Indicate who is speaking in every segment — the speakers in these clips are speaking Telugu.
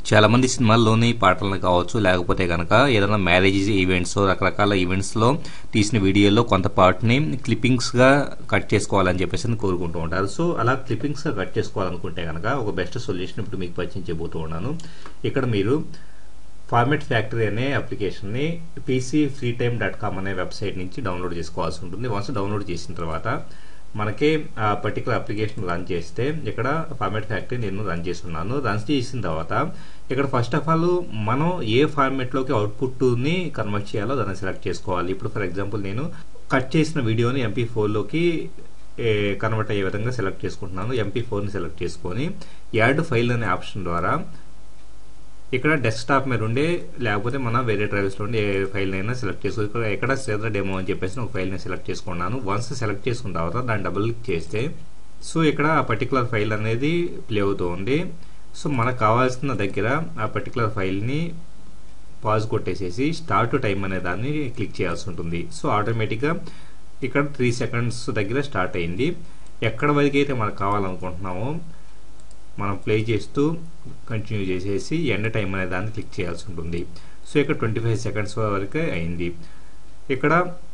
Speaker 1: చాలా మంది సినిమాల్లోని పాటలను కావచ్చు లేకపోతే కనుక ఏదైనా మ్యారేజ్ ఈవెంట్స్ రకరకాల ఈవెంట్స్లో తీసిన వీడియోలో కొంత పార్ట్ని క్లిప్పింగ్స్గా కట్ చేసుకోవాలని చెప్పేసి కోరుకుంటూ ఉంటారు సో అలా క్లిప్పింగ్స్గా కట్ చేసుకోవాలనుకుంటే కనుక ఒక బెస్ట్ సొల్యూషన్ ఇప్పుడు మీకు పరిచయం చేయబోతూ ఉన్నాను ఇక్కడ మీరు ఫార్మెట్ ఫ్యాక్టరీ అనే అప్లికేషన్ని PC free time dot com అనే వెబ్సైట్ నుంచి డౌన్లోడ్ చేసుకోవాల్సి ఉంటుంది వన్స్ డౌన్లోడ్ చేసిన తర్వాత మనకి ఆ పర్టికులర్ అప్లికేషన్ రన్ చేస్తే ఇక్కడ ఫార్మెట్ ఫ్యాక్టరీ నేను రన్ చేస్తున్నాను రన్ చేసిన తర్వాత ఇక్కడ ఫస్ట్ ఆఫ్ ఆల్ మనం ఏ ఫార్మెట్లోకి అవుట్పుట్ని కన్వర్ట్ చేయాలో దాన్ని సెలెక్ట్ చేసుకోవాలి ఇప్పుడు ఫర్ ఎగ్జాంపుల్ నేను కట్ చేసిన వీడియోని ఎంపీ ఫోర్లోకి కన్వర్ట్ అయ్యే విధంగా సెలెక్ట్ చేసుకుంటున్నాను ఎంపీ ఫోర్ని సెలెక్ట్ చేసుకొని యాడ్ ఫైల్ అనే ఆప్షన్ ద్వారా ఇక్కడ డెస్క్టాప్ మీద ఉండే లేకపోతే మనం వేరే డ్రైవ్స్లో ఉండే ఏ ఫైల్ అయినా సెలెక్ట్ చేసుకో ఇక్కడ ఎక్కడ సేదర్ డెమో అని చెప్పేసి ఒక ఫైల్ని సెలెక్ట్ చేసుకున్నాను వన్స్ సెలెక్ట్ చేసుకున్న తర్వాత దాన్ని డబుల్ క్లిక్ చేస్తే సో ఇక్కడ ఆ పర్టికులర్ ఫైల్ అనేది ప్లే అవుతుంది సో మనకు కావాల్సిన దగ్గర ఆ పర్టికులర్ ఫైల్ని పాజ్ కొట్టేసేసి స్టార్ట్ టైం అనే దాన్ని క్లిక్ చేయాల్సి ఉంటుంది సో ఆటోమేటిక్గా ఇక్కడ త్రీ సెకండ్స్ దగ్గర స్టార్ట్ అయింది ఎక్కడ వరకు అయితే మనకు కావాలనుకుంటున్నామో మనం ప్లే చేస్తూ కంటిన్యూ చేసేసి ఎండ్ టైం అనే దాన్ని క్లిక్ చేయాల్సి ఉంటుంది సో ఇక్కడ ట్వంటీ ఫైవ్ సెకండ్స్ వరకు అయింది ఇక్కడ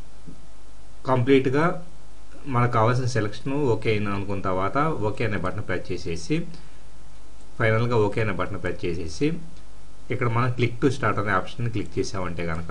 Speaker 1: కంప్లీట్గా మనకు కావాల్సిన సెలెక్షన్ ఓకే అయిన అనుకున్న తర్వాత ఓకే అనే బటన్ ప్రెస్ చేసేసి ఫైనల్గా ఓకే అనే బటన్ ప్రెస్ చేసేసి ఇక్కడ మనం క్లిక్ టు స్టార్ట్ అనే ఆప్షన్ క్లిక్ చేసామంటే కనుక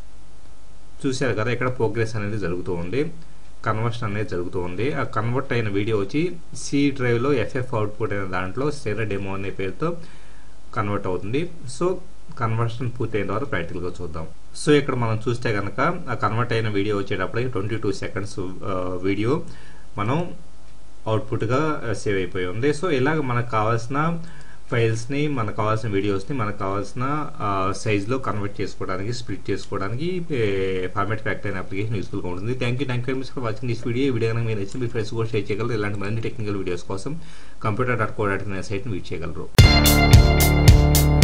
Speaker 1: చూశారు కదా ఇక్కడ ప్రోగ్రెస్ అనేది జరుగుతూ ఉంది కన్వర్షన్ అనేది జరుగుతూ ఉంది ఆ కన్వర్ట్ అయిన వీడియో వచ్చి సి డ్రైవ్లో ఎఫ్ఎఫ్ అవుట్పుట్ అయిన దాంట్లో సెర డెమో అనే పేరుతో కన్వర్ట్ అవుతుంది సో కన్వర్షన్ పూర్తయిన తర్వాత ప్రాక్టికల్గా చూద్దాం సో ఇక్కడ మనం చూస్తే కనుక ఆ కన్వర్ట్ అయిన వీడియో వచ్చేటప్పటికి ట్వంటీ టూ సెకండ్స్ వీడియో మనం అవుట్పుట్గా సేవ్ అయిపోయి ఉంది సో ఇలాగ మనకు కావాల్సిన ఫైల్స్ని మనకు కావాల్సిన వీడియోస్ని మనకు కావాల్సిన సైజ్లో కన్వర్ట్ చేసుకోవడానికి స్ప్లిట్ చేసుకోవడానికి ఫార్మాట్ ఫ్యాక్టరీ అనే అప్లికేషన్ యూస్ఫుల్గా ఉంటుంది thank you thank you for watching this video ఈ వీడియో కనుక మీరు నచ్చి మీ ఫ్రెండ్స్ కూడా షేర్ చేయగలరు ఇలాంటి మరిన్ని టెక్నికల్ వీడియోస్ కోసం computer dot co dot in సైట్ని వీట్ చేయగలరు